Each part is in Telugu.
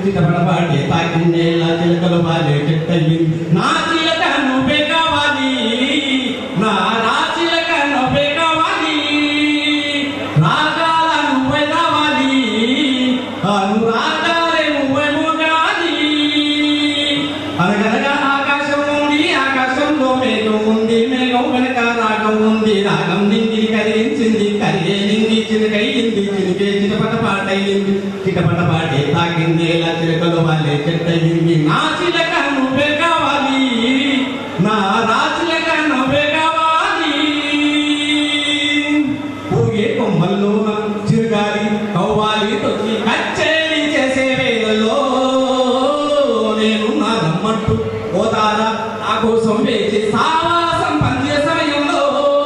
చిటపడపాటే తాకిందేలా చిలకలు బాలే చెట్టయింది నా చిలక నువ్వే కావాలి నా నా చిలక నువ్వే కావాలి రాగాల నువ్వే రావాలి అనురాగాలే నువ్వే మోగాలి అనగనగా ఆకాశం ఉంది ఆకాశంలో మేఘం ఉంది మేఘం వెనక రాగం ఉంది రాగం నింగిని కరిగించింది కరిగే నింగి చినకయ్యింది చినికే చిటపట పాటయ్యింది చిటపట పాటే తాకింది ఇలా చిలకలు వాళ్ళే చెట్టయింది నా చిలక నువ్వే కావాలి నా రా చిలక నువ్వే కావాలి ఊగే కొమ్మల్లో చిరుగాలి కవ్వాలి తొక్కి కచ్చేరి చేసే వేళల్లో నేను నా నమ్మంటూ పోతారా నా కోసం వేచి సావాసం పంచే సమయంలో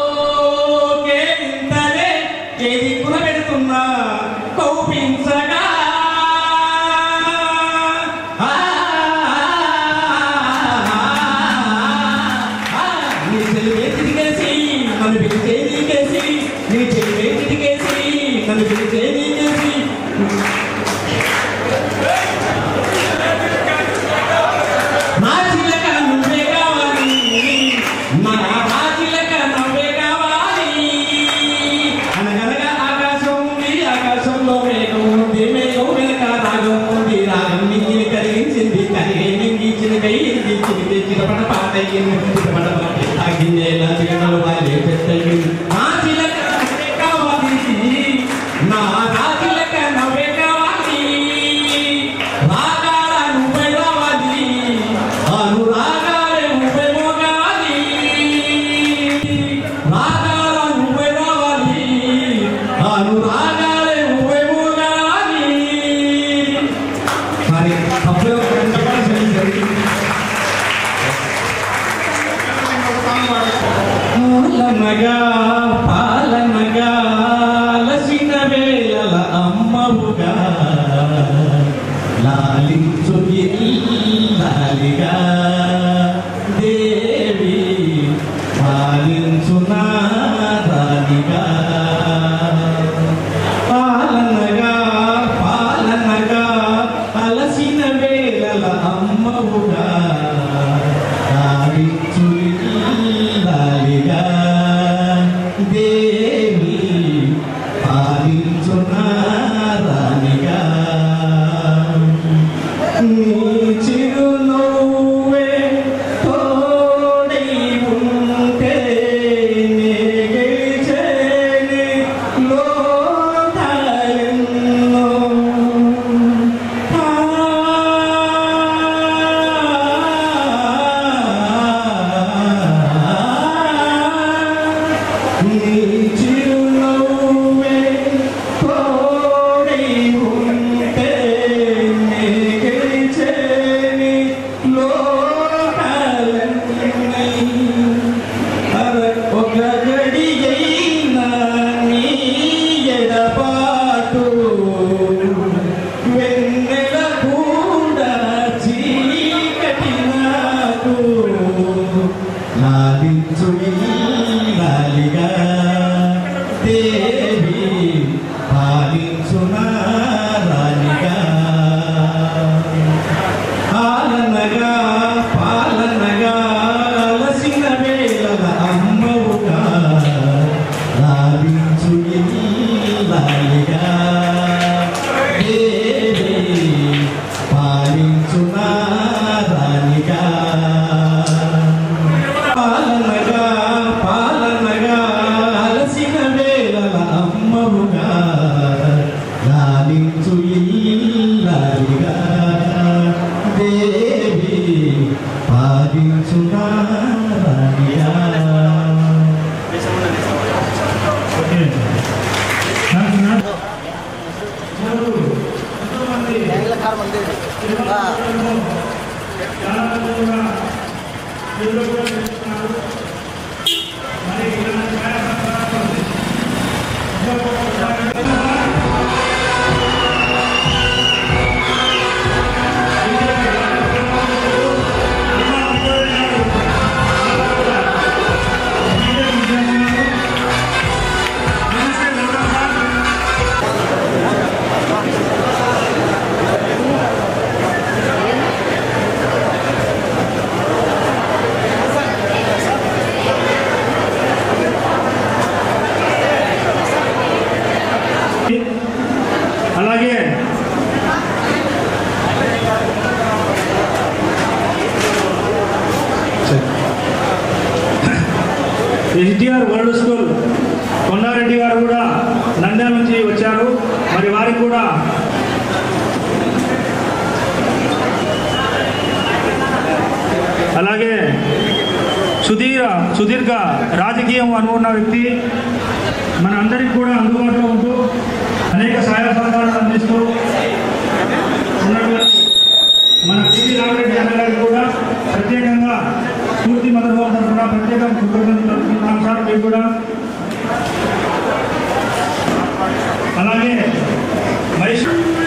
కేరింతలే కేది కులబెడుతున్నా కౌపించగా ఆ, ఆ, నీ చెలివే తిరిగేసి నన్ను పిలిచే నీకేసి నీ చెలివే తిరిగేసి నన్ను పిలిచే నీకేసి నా చిలక నువ్వే కావాలి నా నా చిలక నువ్వే కావాలి అనగనగా ఆకాశం ఉంది ఆకాశంలో మేఘం ఉంది మేఘం వెనక రాగం ఉంది రాగం నింగిని కరిగించింది కరిగే నింగి చినకయ్యింది చినికే చిరపడ పాటయ్యింది చిరపడ పాట తాగిందేలా చిరకలు వాలే చెట్టయ్యింది నా చిలక నువ్వే కావాలి నా నా చిలక నువ్వే కావాలి రాగాల నువ్వే రావాలి అనురాగాలే నువ్వే మోగాలి రాగాల నువ్వే రావాలి అనురాగాలే నువ్వే మోగాలి మరి తప్పే ఒక రెండు చెప్పాలి జరిగింది పాలనగా పాలనగా లసిన వేళల అమ్మవుగా లాలించు లాలిగా దేవి పాలించు నాదానిగా పాలనగా పాలనగా అలసిన వేళల అమ్మవుగా లాలించు లాలిగా దేవి పాలించు నాదానిగా నీ చిరునవ్వే తోడై ఉంటే నే గెలిచేనే లోకాలెన్నో. నీ చిరునవ్వే తోడై ఉంటే నే గెలిచేనే లోకాలెన్నై. అర ఒక గడియైనా నీ ఎడబాటు వెన్నెల కూడా చీకటి నాకు లాలించు లాలిగా దేవి పాలించు రాలిగా పాలనగా పాలనగా అలసిన వేళల అమ్మవుగా లాలించు లాలిగా దేవి పాలించు రాణిగా పాలనగా పాలనగా అలసిన వేళల అమ్మవుగా లాలించు ఇల్లాలిగా దేవి పాలించు రాణిగా ¡Vamos! SDR world school Kondareddy గారు కూడా నంద్యాల నుంచి వచ్చారు మరి వారికి కూడా అలాగే సుదీర్ఘ సుదీర్ఘ రాజకీయం అనుకున్న వ్యక్తి మన అందరికి కూడా అందుబాటులో ఉంటూ అనేక సహాయ సహకారాలు అందిస్తూ ఉన్నటువంటి మన టీవీ రామరెడ్డి అన్న గారికి కూడా ప్రత్యేకంగా పూర్తి మదర్భావం తరఫున ప్రత్యేక కృతజ్ఞతలు తెలుపుతున్నాం సార్ మీకు కూడా అలాగే మహేష్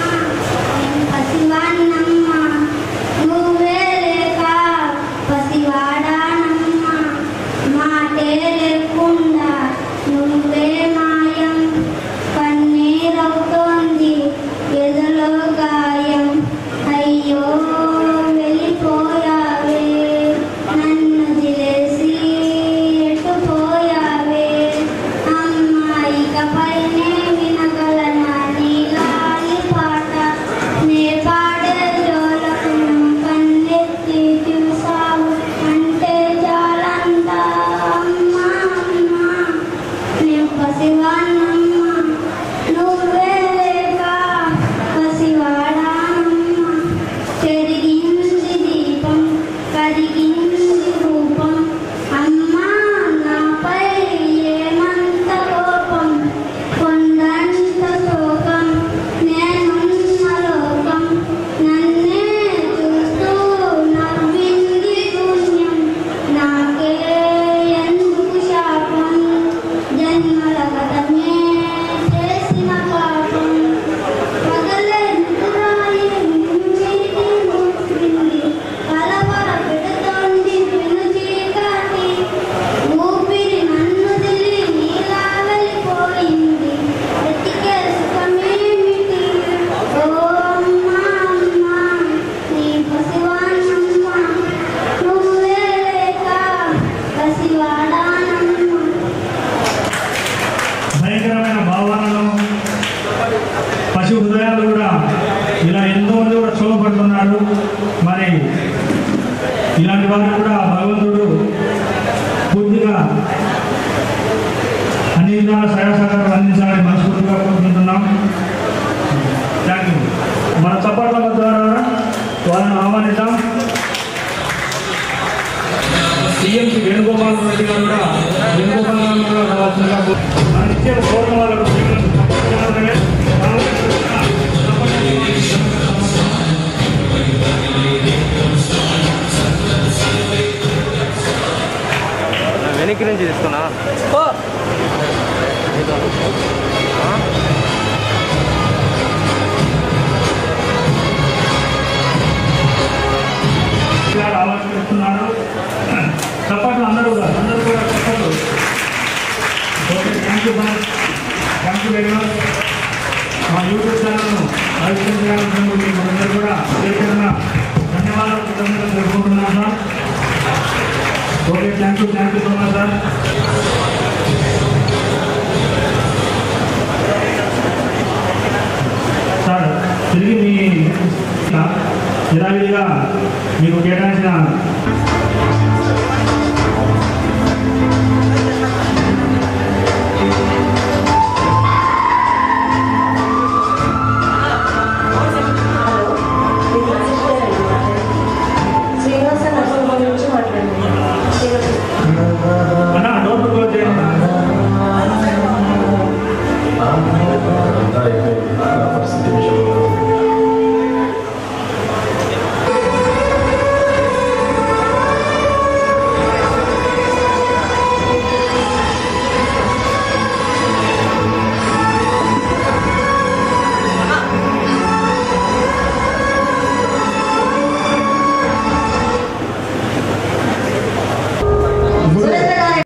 పసివాన్నమ్మ నువ్వే లేక పసివాడానమ్మ మాటే లేకుండా నువ్వే మాయం కన్నీరవుతోంది ఎదలో గాయం అయ్యో వెళ్ళిపోయావే నన్ను దిలేసి ఎటు పోయావే అమ్మాయికపైనే వినగలనా నీలాలి పాట నే పాడే జోలకు కన్నెత్తి చూసావు అంటే చాలంట అమ్మా అమ్మా నే పసివాణమ్మ నువ్వే లేక పసివాడానమ్మ పెరిగింది దీపం కరిగింది రూపం అమ్మా నాపై ఏమంత కోపం కొండంత శోకం నేనున్న లోకం నన్నే చూస్తూ నవ్వింది శూన్యం నాకే ఎందుకు శాపం జన్మల గతమే చేసిన పాపం పగలే నిద్రాయి నిన్నిటి మూసింది కలవర పెడుతోంది వెను చీకటి ఊపిరి నన్ను దిలి నీలా వెళ్ళిపోయింది బ్రతికే సుఖమేమిటి ఓ అమ్మా అమ్మా నీ పసివాణమ్మ నువ్వే లేక పసివాడానమ్మ భయంకరమైన భావాలను పశు హృదయాలు కూడా ఇలా ఎంతో మంది కూడా క్షోభపడుతున్నారు మరి ఇలాంటి వారికి కూడా భగవంతుడు పూర్తిగా అన్ని విధాల సహాయ సహకారాలు అందించాలని మనస్ఫూర్తిగా కోరుకుంటున్నాం థ్యాంక్ యూ మన చప్పట్ల ద్వారా వాళ్ళని ఆహ్వానిద్దాం సీఎం వేణుగోపాల్ రెడ్డి గారు కూడా వేణుగోపాల్ గారు కూడా రావాల్సిందిగా కోరు- మన ఇచ్చే గౌరవం వాళ్ళకు వెనక్కి నుంచి తీసుకున్నా గారు ఆలోచిస్తున్నారు చప్పట్లు అందరూ కూడా అందరూ కూడా చప్పట్లు okay thank you sir thank you very much మా యూట్యూబ్ ఛానల్ను ఆవిష్కరించడానికి మీకు అందరూ కూడా ప్రత్యేకంగా ధన్యవాదాలు కృతజ్ఞతలు తెలుపుకుంటున్నాను sir okay thank you thank you so much sir sir తిరిగి మీ యథావిధిగా మీకు కేటాయించిన